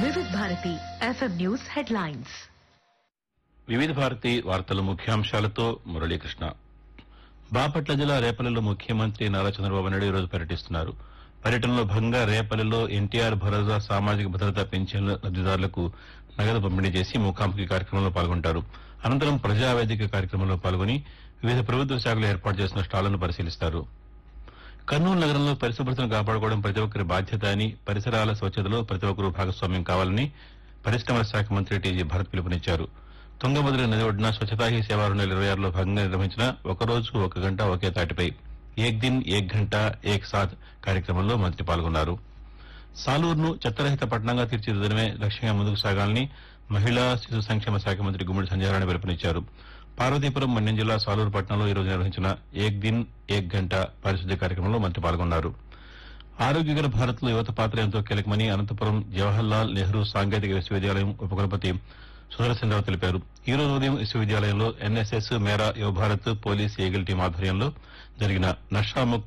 వివిధ Bharati FM news headlines వివిధ భారతి వార్తల ముఖ్యాంశాలతో మురళీకృష్ణ బాపట్ల జిల్లా రేపల్లిలో ముఖ్యమంత్రి నారా చంద్రబాబు నాయుడు ఈరోజు పర్యటిస్తున్నారు పర్యటనలో భాగంగా రేపల్లిలో ఎన్టీఆర్ భరోసా సామాజిక భద్రత పెన్షన్ల లబ్దిదారులకు నగదు పంపిణీ చేసి ముఖాముఖి కార్యక్రమంలో పాల్గొంటారు అనంతరం ప్రజావేదిక కార్యక్రమంలో పాల్గొని వివిధ ప్రభుత్వ శాఖలు ఏర్పాటు చేసిన స్టాళ్లను పరిశీలిస్తారు కర్నూలు నగరంలో పరిశుభ్రతను కాపాడుకోవడం ప్రతి ఒక్కరి బాధ్యత అని పరిసరాల స్వచ్ఛతలో ప్రతి ఒక్కరూ భాగస్వామ్యం కావాలని పరిశ్రమల శాఖ మంత్రి టీజీ భరత్ పిలుపునిచ్చారు తుంగభద్ర నది ఒడ్డున స్వచ్ఛతా హీ సేవా రెండు వేల ఇరవై ఆరులో భాగంగా నిర్వహించిన ఒక రోజు ఒక గంట ఒకే తాటిపై ఏక్ దిన్ ఏక్ గంట ఏక్ సాత్ కార్యక్రమంలో మంత్రి పాల్గొన్నారు సాలూరును చెత్తరహిత పట్టణంగా తీర్చిదిద్దడమే లక్ష్యంగా ముందుకు సాగాలని మహిళా శిశు సంక్షేమ శాఖ మంత్రి గుమ్మడి సంజయరాణి పిలుపునిచ్చారు పార్వతీపురం మన్యం జిల్లా సాలూరు పట్టణంలో ఈరోజు నిర్వహించిన ఏక్ దిన్ ఏక్ గంట పారిశుద్ధ్య కార్యక్రమంలో మంత్రి పాల్గొన్నారు ఆరోగ్యకర భారత్ లో యువత పాత్ర ఎంతో కీలకమని అనంతపురం జవహర్లాల్ నెహ్రూ సాంకేతిక విశ్వవిద్యాలయం ఉపకులపతి సుదర్శనరావు తెలిపారు ఈ రోజు ఉదయం విశ్వవిద్యాలయంలో ఎన్ఎస్ఎస్ మేరా యువ భారత్ పోలీస్ ఈగిల్ టీం ఆధ్వర్యంలో జరిగిన నషాముక్